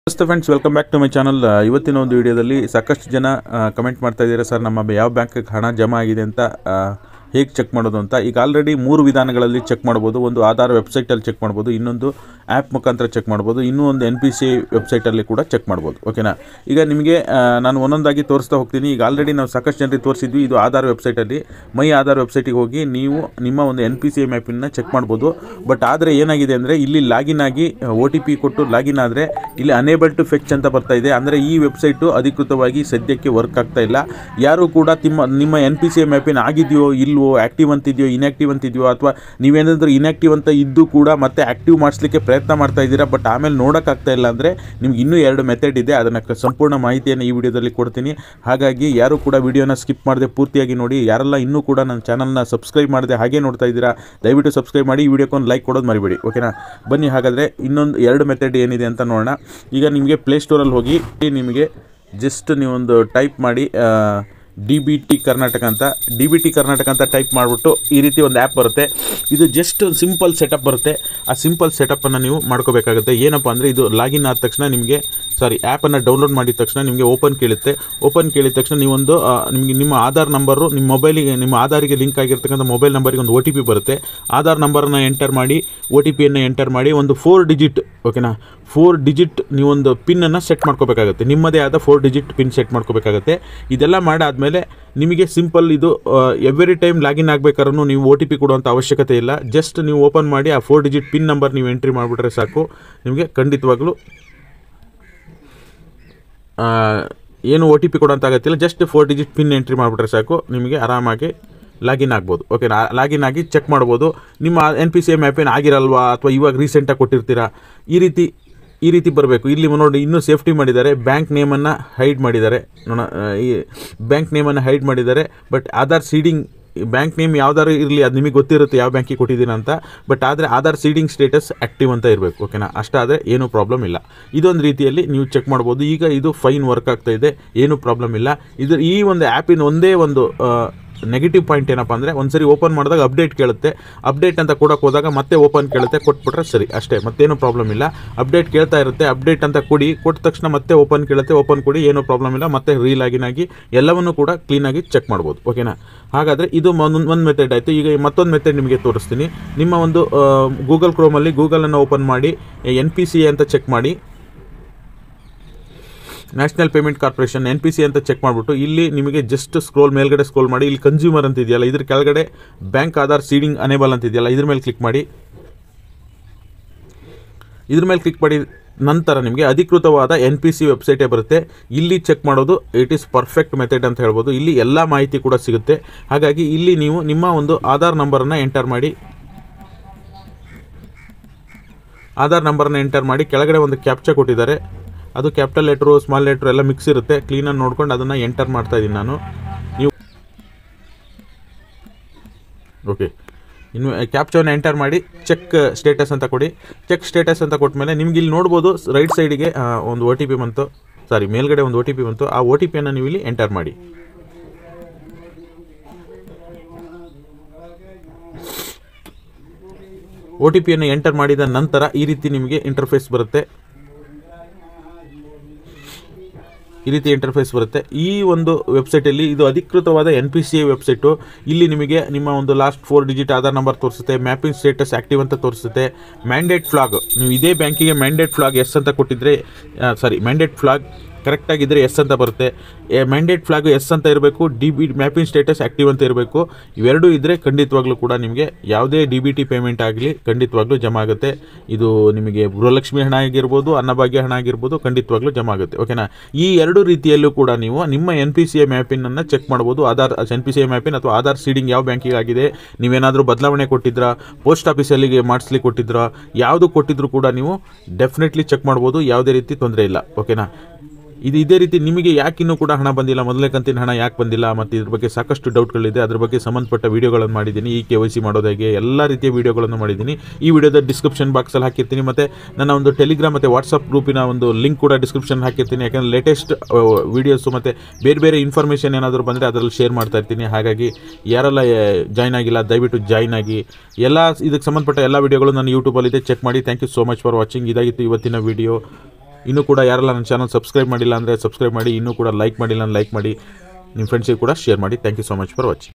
ನಮಸ್ತೆ friends welcome back to my channel ಇವತ್ತಿನ ಒಂದು ವಿಡಿಯೋದಲ್ಲಿ ಸಾಕಷ್ಟು ಜನ ಕಮೆಂಟ್ ಮಾಡ್ತಾ ಇದ್ದೀರಾ ಸರ್ ನಮ್ಮ ಯಾವ ಬ್ಯಾಂಕಿಗೆ ಹಣ ಜಮಾ ಆಗಿದೆ ಅಂತ ಹೇಗೆ ಚೆಕ್ ಮಾಡೋದು ಅಂತ ಈಗ ಆಲ್ರೆಡಿ ಮೂರು ವಿಧಾನಗಳಲ್ಲಿ ಚೆಕ್ ಮಾಡ್ಬೋದು ಒಂದು ಆಧಾರ್ ವೆಬ್ಸೈಟಲ್ಲಿ ಚೆಕ್ ಮಾಡ್ಬೋದು ಇನ್ನೊಂದು ಆ್ಯಪ್ ಮುಖಾಂತರ ಚೆಕ್ ಮಾಡ್ಬೋದು ಇನ್ನೂ ಒಂದು ಎನ್ ಪಿ ಸಿ ವೆಬ್ಸೈಟಲ್ಲಿ ಕೂಡ ಚೆಕ್ ಮಾಡ್ಬೋದು ಓಕೆನಾ ಈಗ ನಿಮಗೆ ಆ, ನಾನು ಒಂದೊಂದಾಗಿ ತೋರಿಸ್ತಾ ಹೋಗ್ತೀನಿ ಈಗ ಆಲ್ರೆಡಿ ನಾವು ಸಾಕಷ್ಟು ಜನರಿಗೆ ತೋರಿಸಿದ್ವಿ ಇದು ಆಧಾರ್ ವೆಬ್ಸೈಟಲ್ಲಿ ಮೈ ಆಧಾರ್ ವೆಬ್ಸೈಟಿಗೆ ಹೋಗಿ ನೀವು ನಿಮ್ಮ ಒಂದು ಎನ್ ಪಿ ಸಿ ಮ್ಯಾಪಿನ ಚೆಕ್ ಮಾಡ್ಬೋದು ಬಟ್ ಆದರೆ ಏನಾಗಿದೆ ಅಂದರೆ ಇಲ್ಲಿ ಲಾಗಿನ್ ಆಗಿ ಒ ಟಿ ಪಿ ಕೊಟ್ಟು ಲಾಗಿನ್ ಆದರೆ ಇಲ್ಲಿ ಅನೇಬಲ್ ಟು ಫೆಚ್ ಅಂತ ಬರ್ತಾ ಇದೆ ಅಂದರೆ ಈ ವೆಬ್ಸೈಟು ಅಧಿಕೃತವಾಗಿ ಸದ್ಯಕ್ಕೆ ವರ್ಕ್ ಆಗ್ತಾ ಇಲ್ಲ ಯಾರು ಕೂಡ ನಿಮ್ಮ ನಿಮ್ಮ ಎನ್ ಪಿ ಸಿ ಮ್ಯಾಪಿನ ಆಗಿದೆಯೋ ಇಲ್ವೋ ಆ್ಯಕ್ಟಿವ್ ಅಂತಿದೆಯೋ ಇನ್ಆ್ಯಕ್ಟಿವ್ ಅಂತಿದೆಯೋ ಅಥವಾ ನೀವೇನಾದರೂ ಇನ್ಆ್ಯಕ್ಟಿವ್ ಅಂತ ಇದ್ದು ಕೂಡ ಮತ್ತೆ ಆ್ಯಕ್ಟಿವ್ ಮಾಡಿಸ್ಲಿಕ್ಕೆ ಪ್ರಯತ್ನ ಮಾಡ್ತಾ ಇದ್ದೀರಾ ಬಟ್ ಆಮೇಲೆ ನೋಡೋಕ್ಕಾಗ್ತಾ ಇಲ್ಲ ಅಂದರೆ ನಿಮ್ಗೆ ಇನ್ನೂ ಎರಡು ಮೆಥಡ್ ಇದೆ ಅದನ್ನು ಕ- ಸಂಪೂರ್ಣ ಮಾಹಿತಿಯನ್ನು ಈ ವಿಡಿಯೋದಲ್ಲಿ ಕೊಡ್ತೀನಿ ಹಾಗಾಗಿ ಯಾರು ಕೂಡ ವಿಡಿಯೋನ ಸ್ಕಿಪ್ ಮಾಡದೆ ಪೂರ್ತಿಯಾಗಿ ನೋಡಿ ಯಾರೆಲ್ಲ ಇನ್ನೂ ಕೂಡ ನನ್ನ ಚಾನಲ್ನ ಸಬ್ಸ್ಕ್ರೈಬ್ ಮಾಡದೆ ಹಾಗೆ ನೋಡ್ತಾ ಇದ್ದೀರಾ ದಯವಿಟ್ಟು ಸಬ್ಸ್ಕ್ರೈಬ್ ಮಾಡಿ ಈ ವಿಡಿಯೋಕ್ಕೊಂದು ಲೈಕ್ ಕೊಡೋದು ಮರಿಬೇಡಿ ಓಕೆನಾ ಬನ್ನಿ ಹಾಗಾದರೆ ಇನ್ನೊಂದು ಎರಡು ಮೆಥಡ್ ಏನಿದೆ ಅಂತ ನೋಡೋಣ ಈಗ ನಿಮಗೆ ಪ್ಲೇಸ್ಟೋರಲ್ಲಿ ಹೋಗಿ ನಿಮಗೆ ಜಸ್ಟ್ ನೀವೊಂದು ಟೈಪ್ ಮಾಡಿ ಡಿ ಬಿ ಟಿ ಕರ್ನಾಟಕ ಅಂತ ಡಿ ಬಿ ಟಿ ಕರ್ನಾಟಕ ಅಂತ ಟೈಪ್ ಮಾಡಿಬಿಟ್ಟು ಈ ರೀತಿ ಒಂದು ಆ್ಯಪ್ ಬರುತ್ತೆ ಇದು ಜಸ್ಟ್ ಸಿಂಪಲ್ ಸೆಟಪ್ ಬರುತ್ತೆ ಆ ಸಿಂಪಲ್ ಸೆಟಪ್ಪನ್ನು ನೀವು ಮಾಡ್ಕೋಬೇಕಾಗುತ್ತೆ ಏನಪ್ಪ ಅಂದರೆ ಇದು ಲಾಗಿನ್ ಆದ ತಕ್ಷಣ ನಿಮಗೆ ಸಾರಿ ಆ್ಯಪನ್ನು ಡೌನ್ಲೋಡ್ ಮಾಡಿದ ತಕ್ಷಣ ನಿಮಗೆ ಓಪನ್ ಕೇಳುತ್ತೆ ಓಪನ್ ಕೇಳಿದ ತಕ್ಷಣ ನೀವೊಂದು ಆ, ನಿಮಗೆ ನಿಮ್ಮ ಆಧಾರ್ ನಂಬರು ನಿಮ್ಮ ಮೊಬೈಲಿಗೆ ನಿಮ್ಮ ಆಧಾರಿಗೆ ಲಿಂಕ್ ಆಗಿರ್ತಕ್ಕಂಥ ಮೊಬೈಲ್ ನಂಬರಿಗೆ ಒಂದು ಒ ಟಿ ಪಿ ಬರುತ್ತೆ ಆಧಾರ್ ನಂಬರನ್ನು ಎಂಟರ್ ಮಾಡಿ ಒ ಟಿ ಪಿಯನ್ನು ಎಂಟರ್ ಮಾಡಿ ಒಂದು ಫೋರ್ ಡಿಜಿಟ್ ಓಕೆನಾ ಫೋರ್ ಡಿಜಿಟ್ ನೀವೊಂದು ಪಿನ್ನನ್ನು ಸೆಟ್ ಮಾಡ್ಕೋಬೇಕಾಗುತ್ತೆ ನಿಮ್ಮದೇ ಆದ ಫೋರ್ ಡಿಜಿಟ್ ಪಿನ್ ಸೆಟ್ ಮಾಡ್ಕೋಬೇಕಾಗುತ್ತೆ ಇದೆಲ್ಲ ಮಾಡಾದಮೇಲೆ ನಿಮಗೆ ಸಿಂಪಲ್ ಇದು ಎವ್ರಿ ಟೈಮ್ ಲಾಗಿನ್ ಆಗಬೇಕಾದ್ರೂ ನೀವು ಒ ಟಿ ಪಿ ಕೊಡುವಂಥ ಅವಶ್ಯಕತೆ ಇಲ್ಲ ಜಸ್ಟ್ ನೀವು ಓಪನ್ ಮಾಡಿ ಆ ಫೋರ್ ಡಿಜಿಟ್ ಪಿನ್ ನಂಬರ್ ನೀವು ಎಂಟ್ರಿ ಮಾಡಿಬಿಟ್ರೆ ಸಾಕು ನಿಮಗೆ ಖಂಡಿತವಾಗ್ಲೂ ಆ, ಏನು ಒ ಟಿ ಪಿ ಕೊಡೋಂಥ ಅಗತ್ಯ ಇಲ್ಲ just four digit pin entry ಮಾಡಿಬಿಟ್ರೆ ಸಾಕು ನಿಮಗೆ ಆರಾಮಾಗಿ ಲಾಗಿನ್ ಆಗ್ಬೋದು ಓಕೆ ಲಾಗಿನ್ ಆಗಿ ಚೆಕ್ ಮಾಡ್ಬೋದು ನಿಮ್ಮ N P C M app ಏನು ಆಗಿರಲ್ವಾ ಅಥವಾ ಇವಾಗ ರೀಸೆಂಟಾಗಿ ಕೊಟ್ಟಿರ್ತೀರಾ ಈ ರೀತಿ ಈ ರೀತಿ ಬರಬೇಕು ಇಲ್ಲಿ ನೋಡಿ ಇನ್ನೂ ಸೇಫ್ಟಿ ಮಾಡಿದ್ದಾರೆ ಬ್ಯಾಂಕ್ ನೇಮನ್ನು ಹೈಡ್ ಮಾಡಿದ್ದಾರೆ ನೋಡ ಆ, ಈ ಬ್ಯಾಂಕ್ ನೇಮನ್ನು ಹೈಡ್ ಮಾಡಿದ್ದಾರೆ but Aadhaar seeding bank name ಯಾವ್ದಾದ್ರು ಇರಲಿ ಅದು ನಿಮಗೆ ಗೊತ್ತಿರುತ್ತೆ ಯಾವ ಬ್ಯಾಂಕಿಗೆ ಕೊಟ್ಟಿದ್ದೀನಿ ಅಂತ ಬಟ್ ಆದರೆ ಆಧಾರ್ ಸೀಡಿಂಗ್ ಸ್ಟೇಟಸ್ ಆ್ಯಕ್ಟಿವ್ ಅಂತ ಇರಬೇಕು ಓಕೆನಾ ಅಷ್ಟಾದರೆ ಏನೂ ಪ್ರಾಬ್ಲಮ್ ಇಲ್ಲ ಇದೊಂದು ರೀತಿಯಲ್ಲಿ ನೀವು ಚೆಕ್ ಮಾಡ್ಬೋದು ಈಗ ಇದು ಫೈನ್ ವರ್ಕ್ ಆಗ್ತಾ ಇದೆ ಏನೂ ಪ್ರಾಬ್ಲಮ್ ಇಲ್ಲ ಇದು ಈ ಒಂದು ಆ್ಯಪಿನ ಒಂದೇ ಒಂದು ನೆಗೆಟಿವ್ ಪಾಯಿಂಟ್ ಏನಪ್ಪ ಅಂದರೆ ಒಂದ್ಸರಿ ಓಪನ್ ಮಾಡಿದಾಗ ಅಪ್ಡೇಟ್ ಕೇಳುತ್ತೆ ಅಪ್ಡೇಟ್ ಅಂತ ಕೊಡೋಕೆ ಹೋದಾಗ ಮತ್ತೆ ಓಪನ್ ಕೇಳುತ್ತೆ ಕೊಟ್ಬಿಟ್ರೆ ಸರಿ ಅಷ್ಟೇ ಮತ್ತೇನು ಪ್ರಾಬ್ಲಮ್ ಇಲ್ಲ ಅಪ್ಡೇಟ್ ಕೇಳ್ತಾ ಇರುತ್ತೆ ಅಪ್ಡೇಟ್ ಅಂತ ಕೊಡಿ ಕೊಟ್ಟ ತಕ್ಷಣ ಮತ್ತೆ ಓಪನ್ ಕೇಳುತ್ತೆ ಓಪನ್ ಕೊಡಿ ಏನೂ ಪ್ರಾಬ್ಲಮ್ ಇಲ್ಲ ಮತ್ತೆ ರೀಲಾಗಿನ್ ಆಗಿ ಎಲ್ಲವನ್ನೂ ಕೂಡ ಕ್ಲೀನಾಗಿ ಚೆಕ್ ಮಾಡ್ಬೋದು ಓಕೆನಾ ಹಾಗಾದರೆ ಇದು ಒಂದು ಒಂದು ಮೆಥಡ್ ಆಯಿತು ಈಗ ಮತ್ತೊಂದು ಮೆಥಡ್ ನಿಮಗೆ ತೋರಿಸ್ತೀನಿ ನಿಮ್ಮ ಒಂದು ಗೂಗಲ್ ಕ್ರೋಮಲ್ಲಿ ಗೂಗಲನ್ನು ಓಪನ್ ಮಾಡಿ ಎನ್ ಪಿ ಸಿ ಅಂತ ಚೆಕ್ ಮಾಡಿ national payment corporation N P C ಅಂತ ಚೆಕ್ ಮಾಡಿಬಿಟ್ಟು ಇಲ್ಲಿ ನಿಮಗೆ ಜಸ್ಟ್ ಸ್ಕ್ರೋಲ್ ಮೇಲ್ಗಡೆ ಸ್ಕ್ರೋಲ್ ಮಾಡಿ ಇಲ್ಲಿ ಕನ್ಸ್ಯೂಮರ್ ಅಂತ ಇದೆಯಲ್ಲ ಇದ್ರ ಕೆಳಗಡೆ ಬ್ಯಾಂಕ್ ಆಧಾರ್ ಸೀಡಿಂಗ್ ಅನೇಬಲ್ ಅಂತ ಇದೆಯಲ್ಲ ಇದ್ರ ಮೇಲೆ ಕ್ಲಿಕ್ ಮಾಡಿ ಇದ್ರ ಮೇಲೆ ಕ್ಲಿಕ್ ಮಾಡಿ ನಂತರ ನಿಮಗೆ ಅಧಿಕೃತವಾದ ಎನ್ ಪಿ ಸಿ ವೆಬ್ಸೈಟೇ ಬರುತ್ತೆ ಇಲ್ಲಿ ಚೆಕ್ ಮಾಡೋದು ಇಟ್ ಈಸ್ ಪರ್ಫೆಕ್ಟ್ ಮೆಥಡ್ ಅಂತ ಹೇಳ್ಬೋದು ಇಲ್ಲಿ ಎಲ್ಲ ಮಾಹಿತಿ ಕೂಡ ಸಿಗುತ್ತೆ ಹಾಗಾಗಿ ಇಲ್ಲಿ ನೀವು ನಿಮ್ಮ ಒಂದು ಆಧಾರ್ ನಂಬರನ್ನು ಎಂಟರ್ ಮಾಡಿ ಆಧಾರ್ ನಂಬರನ್ನು ಎಂಟರ್ ಮಾಡಿ ಕೆಳಗಡೆ ಒಂದು ಕ್ಯಾಪ್ಚಾ ಕೊಟ್ಟಿದ್ದಾರೆ ಅದು ಕ್ಯಾಪಿಟಲ್ ಲೆಟ್ರು ಸ್ಮಾಲ್ ಲೆಟ್ರು ಎಲ್ಲ ಮಿಕ್ಸ್ ಇರುತ್ತೆ ಕ್ಲೀನಾಗಿ ನೋಡ್ಕೊಂಡು ಅದನ್ನು ಎಂಟರ್ ಮಾಡ್ತಾ ಇದ್ದೀನಿ ನಾನು ನೀವು ಓಕೆ ಇನ್ನು ಕ್ಯಾಪ್ಚವನ್ನು ಎಂಟರ್ ಮಾಡಿ ಚೆಕ್ ಸ್ಟೇಟಸ್ ಅಂತ ಕೊಡಿ ಚೆಕ್ ಸ್ಟೇಟಸ್ ಅಂತ ಕೊಟ್ಮೇಲೆ ನಿಮ್ಗೆ ಇಲ್ಲಿ ನೋಡ್ಬೋದು ರೈಟ್ ಸೈಡಿಗೆ ಒಂದು ಒ ಟಿ ಪಿ ಬಂತು ಸಾರಿ ಮೇಲ್ಗಡೆ ಒಂದು ಒ ಟಿ ಪಿ ಬಂತು ಆ ಒ ಟಿ ಪಿಯನ್ನು ನೀವು ಇಲ್ಲಿ ಎಂಟರ್ ಮಾಡಿ ಒ ಟಿ ಪಿಯನ್ನು ಎಂಟರ್ ಮಾಡಿದ ನಂತರ ಈ ರೀತಿ ನಿಮಗೆ ಇಂಟರ್ಫೇಸ್ ಬರುತ್ತೆ ಈ ರೀತಿ ಇಂಟರ್ಫೇಸ್ ಬರುತ್ತೆ ಈ ಒಂದು ವೆಬ್ಸೈಟಲ್ಲಿ ಇದು ಅಧಿಕೃತವಾದ N P C I website ಇಲ್ಲಿ ನಿಮಗೆ ನಿಮ್ಮ ಒಂದು last four digit Aadhaar number ತೋರಿಸುತ್ತೆ ಮ್ಯಾಪಿಂಗ್ ಸ್ಟೇಟಸ್ ಆ್ಯಕ್ಟಿವ್ ಅಂತ ತೋರಿಸುತ್ತೆ ಮ್ಯಾಂಡೇಟ್ ಫ್ಲಾಗ್ ನೀವು ಇದೇ ಬ್ಯಾಂಕಿಗೆ ಮ್ಯಾಂಡೇಟ್ ಫ್ಲಾಗ್ ಎಸ್ ಅಂತ ಕೊಟ್ಟಿದ್ರೆ ಸಾರಿ ಮ್ಯಾಂಡೇಟ್ ಫ್ಲಾಗ್ ಕರೆಕ್ಟಾಗಿದ್ದರೆ ಎಸ್ ಅಂತ ಬರುತ್ತೆ ಮ್ಯಾಂಡೇಟ್ ಫ್ಲಾಗ್ ಎಸ್ ಅಂತ ಇರಬೇಕು D B mapping status active ಅಂತ ಇರಬೇಕು ಇವೆರಡೂ ಇದ್ದರೆ ಖಂಡಿತವಾಗ್ಲೂ ಕೂಡ ನಿಮಗೆ ಯಾವುದೇ ಡಿ ಬಿ ಟಿ ಪೇಮೆಂಟ್ ಆಗಲಿ ಖಂಡಿತವಾಗ್ಲೂ ಜಮಾ ಆಗುತ್ತೆ ಇದು ನಿಮಗೆ ಗೃಹಲಕ್ಷ್ಮಿ ಹಣ ಆಗಿರ್ಬೋದು ಅನ್ನಭಾಗ್ಯ ಹಣ ಆಗಿರ್ಬೋದು ಖಂಡಿತವಾಗ್ಲೂ ಜಮಾ ಆಗುತ್ತೆ ಓಕೆನಾ ಈ ಎರಡು ರೀತಿಯಲ್ಲೂ ಕೂಡ ನೀವು ನಿಮ್ಮ ಎನ್ ಪಿ ಸಿ ಎ ಮ್ಯಾಪಿನನ್ನು ಚೆಕ್ ಮಾಡ್ಬೋದು Aadhaar N P C A mapping ಅಥವಾ ಆಧಾರ್ ಸೀಡಿಂಗ್ ಯಾವ ಬ್ಯಾಂಕಿಗೆ ಆಗಿದೆ ನೀವೇನಾದರೂ ಬದಲಾವಣೆ ಕೊಟ್ಟಿದ್ರಾ ಪೋಸ್ಟ್ ಆಫೀಸಲ್ಲಿಗೆ ಮಾಡಿಸ್ಲಿಕ್ಕೆ ಕೊಟ್ಟಿದ್ರಾ ಯಾವುದು ಕೊಟ್ಟಿದ್ರು ಕೂಡ ನೀವು ಡೆಫಿನೆಟ್ಲಿ ಚೆಕ್ ಮಾಡ್ಬೋದು ಯಾವುದೇ ರೀತಿ ತೊಂದರೆ ಇಲ್ಲ ಓಕೆನಾ ಇದು ಇದೇ ರೀತಿ ನಿಮಗೆ ಯಾಕೆ ಇನ್ನೂ ಕೂಡ ಹಣ ಬಂದಿಲ್ಲ ಮೊದಲನೇ ಕಂತಿನ ಹಣ ಯಾಕೆ ಬಂದಿಲ್ಲ ಮತ್ತು ಇದ್ರ ಬಗ್ಗೆ ಸಾಕಷ್ಟು ಡೌಟ್ಗಳಿದೆ ಅದ್ರ ಬಗ್ಗೆ ಸಂಬಂಧಪಟ್ಟ ವೀಡಿಯೋಗಳನ್ನು ಮಾಡಿದ್ದೀನಿ ಈ ಕೆ ವೈ ಸಿ ಮಾಡೋದು ಹೇಗೆ ಎಲ್ಲ ರೀತಿಯ ವೀಡಿಯೋಗಳನ್ನು ಮಾಡಿದ್ದೀನಿ ಈ ವಿಡಿಯೋದ ಡಿಸ್ಕ್ರಿಪ್ಷನ್ ಬಾಕ್ಸಲ್ಲಿ ಹಾಕಿರ್ತೀನಿ ಮತ್ತು ನನ್ನ ಒಂದು ಟೆಲಿಗ್ರಾಮ್ ಮತ್ತು ವಾಟ್ಸಪ್ ಗ್ರೂಪಿನ ಒಂದು ಲಿಂಕ್ ಕೂಡ ಡಿಸ್ಕ್ರಿಪ್ಷನ್ ಹಾಕಿರ್ತೀನಿ ಯಾಕಂದರೆ ಲೇಟೆಸ್ಟ್ ವೀಡಿಯೋಸು ಮತ್ತು ಬೇರೆ ಬೇರೆ ಇನ್ಫಾರ್ಮೇಷನ್ ಏನಾದರೂ ಬಂದರೆ ಅದರಲ್ಲಿ ಶೇರ್ ಮಾಡ್ತಾ ಇರ್ತೀನಿ ಹಾಗಾಗಿ ಯಾರೆಲ್ಲ ಜಾಯ್ನ್ ಆಗಿಲ್ಲ ದಯವಿಟ್ಟು ಜಾಯ್ನ್ ಆಗಿ ಎಲ್ಲ ಇದಕ್ಕೆ ಸಂಬಂಧಪಟ್ಟ ಎಲ್ಲ ವೀಡಿಯೋಗಳು ನಾನು ಯೂಟ್ಯೂಬಲ್ಲಿದೆ ಚೆಕ್ ಮಾಡಿ thank you so much for watching ಇದಾಗಿತ್ತು ಇವತ್ತಿನ ವಿಡಿಯೋ ಇನ್ನೂ ಕೂಡ ಯಾರೆಲ್ಲ ನನ್ನ ಚಾನಲ್ ಸಬ್ಸ್ಕ್ರೈಬ್ ಮಾಡಿಲ್ಲ ಅಂದರೆ ಸಬ್ಸ್ಕ್ರೈಬ್ ಮಾಡಿ ಇನ್ನೂ ಕೂಡ ಲೈಕ್ ಮಾಡಿಲ್ಲ ಲೈಕ್ ಮಾಡಿ ನಿಮ್ಮ ಫ್ರೆಂಡ್ಸಿಗೆ ಕೂಡ ಶೇರ್ ಮಾಡಿ thank you so much for watching